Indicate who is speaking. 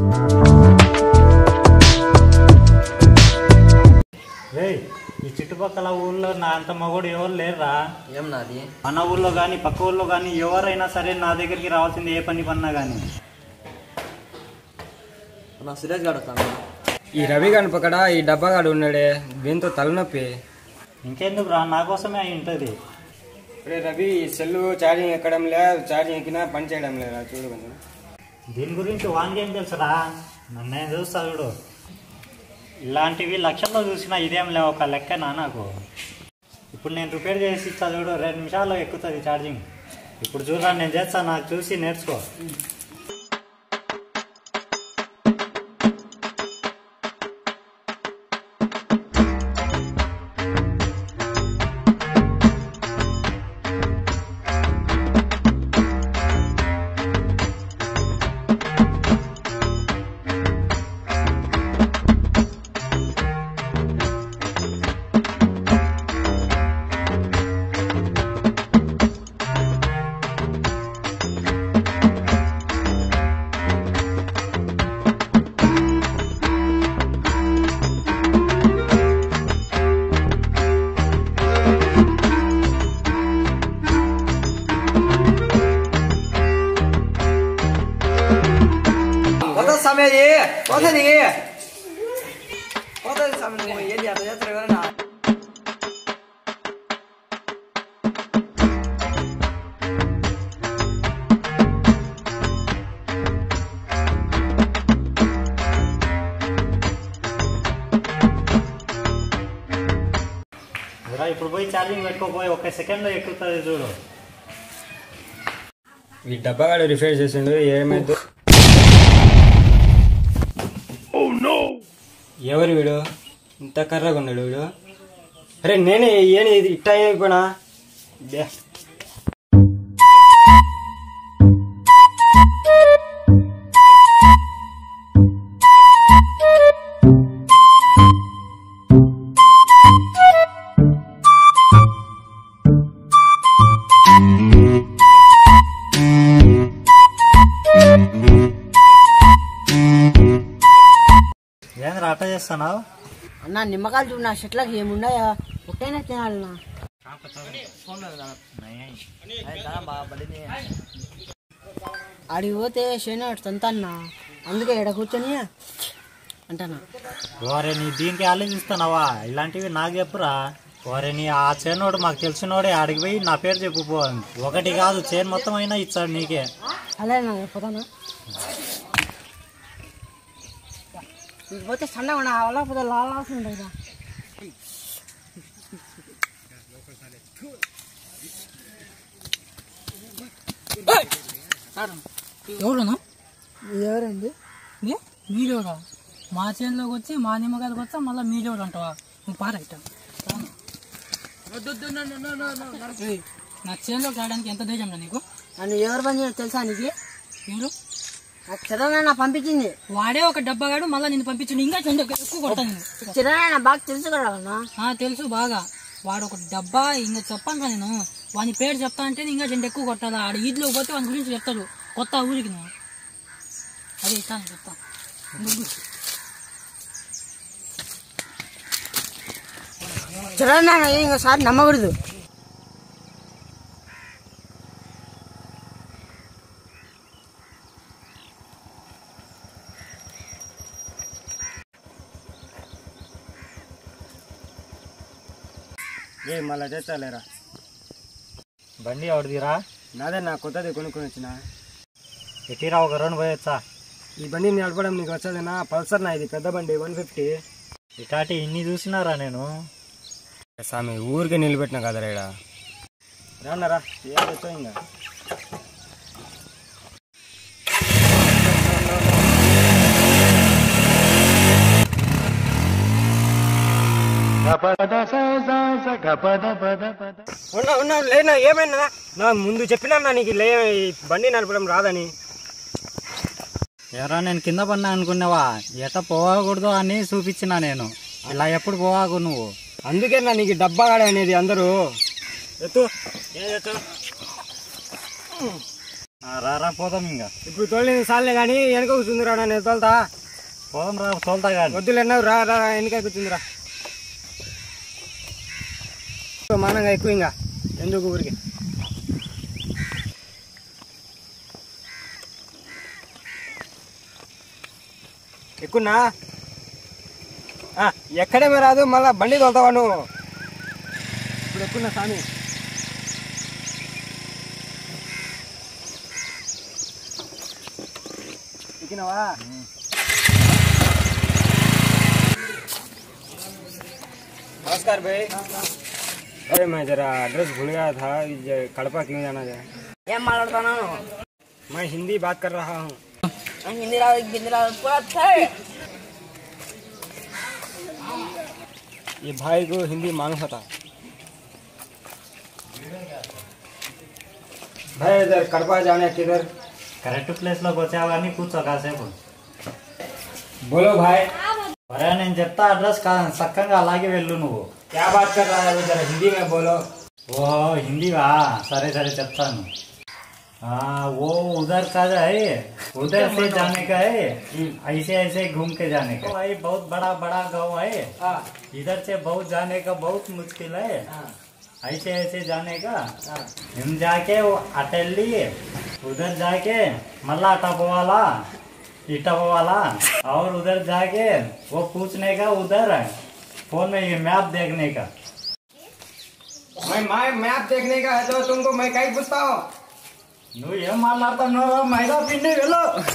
Speaker 1: రేయ్ ఈ చుట్టుపక్కల ఊళ్ళో నా అంత మగోడు ఎవరు లేరురా
Speaker 2: ఏం నాది
Speaker 1: మన ఊళ్ళో కానీ పక్క ఊళ్ళో కానీ ఎవరైనా సరే నా దగ్గరికి రావాల్సింది ఏ పని పన్నా కానీ
Speaker 2: నా సురేష్ గారు వస్తాను
Speaker 3: ఈ రవి గాని పక్కన ఈ డబ్బాగాడు ఉన్నాడే దీంతో తలనొప్పి
Speaker 1: ఇంకెందుకు రా నా కోసమే అయి ఉంటుంది
Speaker 3: రే రవి ఈ సెల్ ఛార్జింగ్ ఎక్కడం లే ఛార్జింగ్ ఎక్కినా పని చేయడం లేదా చూడు కొంచెం
Speaker 1: దీని గురించి వానికి ఏం తెలుసురా నన్ను నేను చూస్తా చూడు ఇలాంటివి లక్షల్లో చూసినా ఇదేం లేవు ఒక లెక్కనా నాకు ఇప్పుడు నేను రిపేర్ చేసి ఇస్తా చూడు రెండు నిమిషాల్లో ఎక్కుతుంది ఛార్జింగ్ ఇప్పుడు చూడరా నేను చేస్తాను నాకు చూసి నేర్చుకో
Speaker 2: పోతుంది సమయది పోతుంది పోతుంది సమయం నువ్వు ఏంటి అట్లా చేస్తారు ఎవరన్నా
Speaker 1: రా ఇప్పుడు పోయి ఛార్జింగ్ పెట్టుకోపోయి ఒక సెకండ్లో ఎక్కుతుంది చూడు
Speaker 3: ఈ డబ్బాగాడు రిపేర్ చేసిండు ఏమైందో ఎవరు వీడు ఇంత కర్రగా ఉన్నాడు వీడు అరే నేనే ఏని ఇది ఇట్టా అయిపోయినా బే.
Speaker 1: ఏంద్రా అట్ట చేస్తున్నావు
Speaker 4: అన్న నిమ్మకాయలు చూడు నా చెట్లకి ఏమున్నాయా ఒకటైనా తినాలన్నా ఆడికి పోతే శని తంతన్నా అందుకే ఇక్కడ కూర్చొని అంటానా
Speaker 1: వారే నీ దీనికి ఆలోచిస్తున్నావా ఇలాంటివి నాకు చెప్పురా వారే నీ ఆ చేనోడు మాకు తెలిసినోడే ఆడికి పోయి నా పేరు చెప్పుకో ఒకటి కాదు చేను మొత్తం అయినా ఇచ్చాడు నీకే
Speaker 4: అలా నా పోతానా నీకు పోతే సన్నగా ఉన్నా అలా పోతే లాలాసి ఉండదు
Speaker 5: ఎవరునా
Speaker 4: ఎవరండి
Speaker 5: ఏ మీరెవరా మా చేనులోకి వచ్చి మా నిమ్మకాయలకు వచ్చా మళ్ళీ మీరెవరు అంటావా నువ్వు పార ఇట్ట ఏయ్, నా చేనులోకి రావడానికి ఎంత ధైర్యం రా నీకు
Speaker 4: నన్ను ఎవరు పని చేయాలో తెలుసా నీకు
Speaker 5: ఎవరు
Speaker 4: నాకు చిరనాయన పంపించింది
Speaker 5: వాడే ఒక డబ్బాగాడు మళ్ళీ నేను పంపించండి ఇంకా చెండు ఎక్కువ కొడతాను నేను
Speaker 4: చిరనాయన బాగా తెలుసు కదా అన్న
Speaker 5: ఆ, తెలుసు బాగా వాడు ఒక డబ్బా ఇంకా చెప్పాను కదా నేను వాని పేరు చెప్తా అంటే ఇంకా చెండు ఎక్కువ కొట్టాలా ఆడ ఈద్లో పోతే వాని గురించి చెప్తాడు కొత్త ఊరికి నువ్వు అదే ఇస్తాను చెప్తా
Speaker 4: చిరనాయన ఇంకోసారి నమ్మకూడదు
Speaker 3: ఏ మళ్ళా చేస్తాలేరా
Speaker 1: బండి ఎవరిదిరా
Speaker 3: నాదే నా కొత్తది కొనుక్కొని వచ్చిన
Speaker 1: ఎట్టిరా ఒక రెండు పోయొచ్చా
Speaker 3: ఈ బండి నడపడం నీకు వచ్చేదేనా పల్సర్ నా ఇది పెద్ద బండి వన్ ఫిఫ్టీ
Speaker 1: ఇటాటి ఇన్ని చూసినారా నేను
Speaker 3: స్వామి ఊరికే నిలబెట్టిన కదరా ఇక్కడ రాన్నారా ఏం వచ్చావు ఇంకా ఉన్నా ఉన్నా లేనా ఏమైనా నా ముందు చెప్పినా నీకు లే ఈ బండి నడపడం రాదని
Speaker 1: ఎరా నేను కింద పడినా అనుకున్నావా ఎట పోకూడదు అని చూపించిన నేను ఇలా ఎప్పుడు పోవాకు నువ్వు
Speaker 3: అందుకే నా నీకు డబ్బా గాడ అనేది అందరూ ఎత్తు ఏం ఎత్తు
Speaker 1: ఆ, రారా పోదాం ఇంకా
Speaker 3: ఇప్పుడు తోలింది సార్లే కానీ వెనక కూర్చుందిరా నేను తోలుతా
Speaker 1: పోదాం రా తోలుతా కానీ
Speaker 3: వద్దులేన్నావు రా రా రా, వెనక కూర్చుందిరా మానంగా ఎక్కువ ఇంకా ఎందుకు ఊరికి ఎక్కున్నా ఆ, ఎక్కడేమీ రాదు మళ్ళా బండి తోలుతావా నువ్వు ఇప్పుడు ఎక్కున్నా స్వామి ఎక్కినావా नमस्कार भाई अरे मैं जरा एड्रेस भूल गया था ये कड़पा क्यों जाना है
Speaker 4: ఏం మాట్లాడుతున్నాను
Speaker 3: मैं हिंदी बात कर रहा हूँ
Speaker 4: నాకు హిందీ రాదు హిందీ రాదు పూరా థాయ్.
Speaker 3: ये भाई को हिंदी मालूम होता भाई इधर कड़पा जाने किधर
Speaker 1: కరెక్ట్ ప్లేస్లోకి వచ్చావు కానీ కూర్చో కాసేపు
Speaker 3: बोलो भाई
Speaker 1: ఒరే నేను చెప్తా అడ్రస్ కా చక్కగా అలాగే వెళ్ళు నువ్వు
Speaker 3: क्या बात कर रहा है वो जरा हिंदी में बोलो
Speaker 1: ఓహో హిందీవా సరే సరే చెప్తాను ఆ, वो उधर का है उधर से जाने का है ऐसे ऐसे घूम के जाने का भाई बहुत बड़ा बड़ा गांव है इधर से बहुत जाने का बहुत मुश्किल है ऐसे ऐसे जाने का हम जाके वो अटेली उधर जाके मल्ला टप वाला इटप वाला और उधर जाके वो पूछने का उधर फोन में ये मैप देखने का
Speaker 3: मैं मैं मैप देखने का है तो तुमको मैं कहीं पूछता हूँ
Speaker 1: నువ్వు ఏం మాట్లాడుతున్నావు మైదా పిండి వెళ్ళు